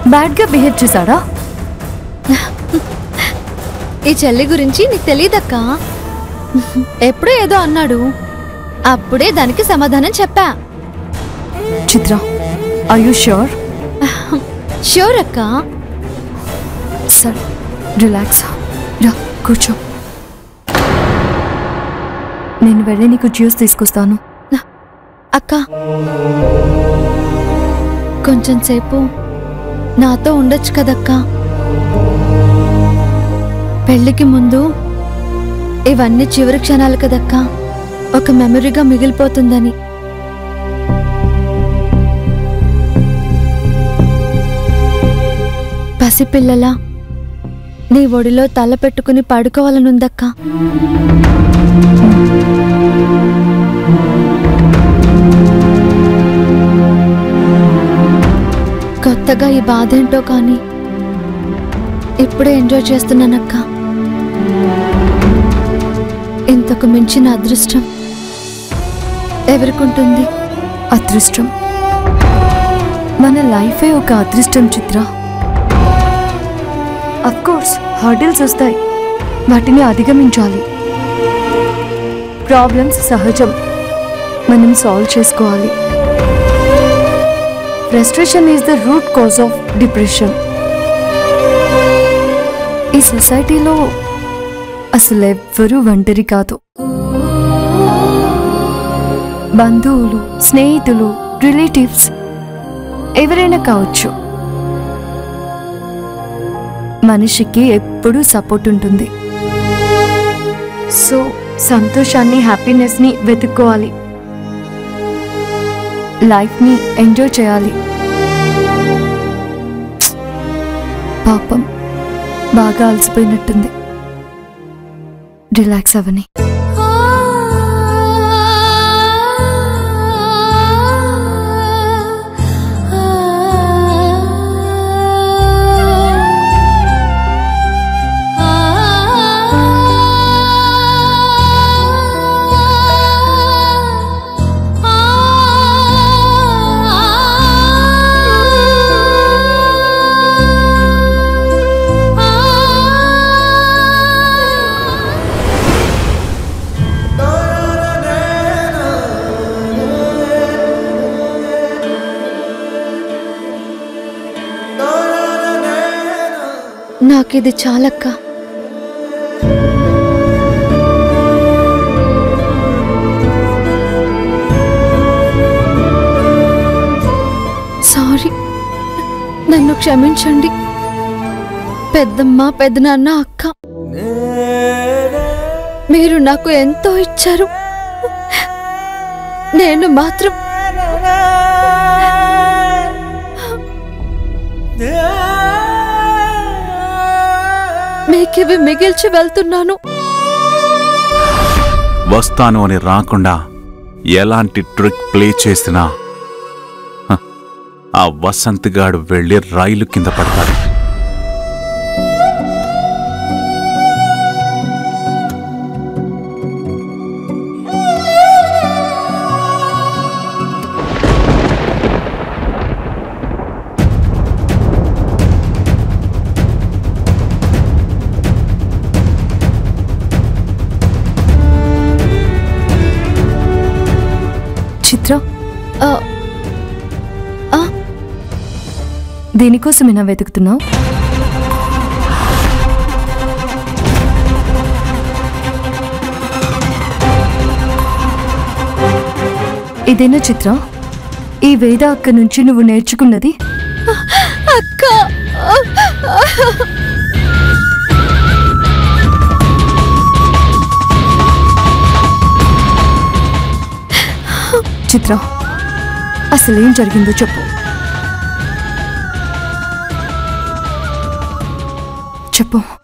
బ్యాడ్గా బిహేవ్ చేశాడా ఈ చెల్లి గురించి నీకు తెలియదక్కా ఎప్పుడో ఏదో అన్నాడు అప్పుడే దానికి సమాధానం చెప్పా Chitra are you sure sure అక్క సరే రిలాక్స్ రా కూర్చో నేను వెళ్ళి నీకు జ్యూస్ తీసుకొస్తాను అక్క కొంచెం సేపు నాతో ఉండొచ్చు కదక్కా పెళ్లికి ముందు ఇవన్నీ చివరి క్షణాలు కదక్కా ఒక మెమరీగా మిగిలిపోతుందని పసిపిల్లలా నీ ఒడిలో తల పెట్టుకుని పడుకోవాలనుందక్కా కొత్తగా ఈ బాధ ఏంటో కానీ ఇప్పుడే ఎంజాయ్ చేస్తున్నానక్క ఇంతకు మించిన అదృష్టం ఎవరికుంటుంది అదృష్టం మన లైఫే ఒక అదృష్టం చిత్ర అఫ్ కోర్స్ హర్డిల్స్ వస్తాయి వాటిని అధిగమించాలి ప్రాబ్లమ్స్ సహజం మనం సాల్వ్ చేసుకోవాలి frustration is the root cause of depression ఈ సొసైటీలో అసలు ఎవ్వరూ ఒంటరి కాదు బంధువులు స్నేహితులు రిలేటివ్స్ ఎవరైనా కావచ్చు మనిషికి ఎప్పుడూ సపోర్ట్ ఉంటుంది సో సంతోషాన్ని హ్యాపీనెస్ని వెతుక్కోవాలి లైఫ్ని ఎంజాయ్ చేయాలి పాపం బాగా అలసిపోయినట్టుంది రిలాక్స్ అవని నాకిది చాలక్క సారీ నన్ను క్షమించండి పెద్దమ్మ పెద్దనాన్న అక్క మీరు నాకు ఎంతో ఇచ్చారు నేను మాత్రం మీకివి మిగిల్చి వెళ్తున్నాను వస్తాను అని రాకుండా ఎలాంటి ట్రిక్ ప్లే చేసినా హ, ఆ వసంత్ గాడు వెళ్ళి రైలు కింద పడతాడు చిత్ర ఆ, ఆ, దేనికోసమైనా వెతుకుతున్నావు ఇదేనా చిత్ర ఈ వేద అక్క నుంచి నువ్వు నేర్చుకున్నది అక్క చిత్ర అసలేం జరిగిందో చెప్పు చెప్పు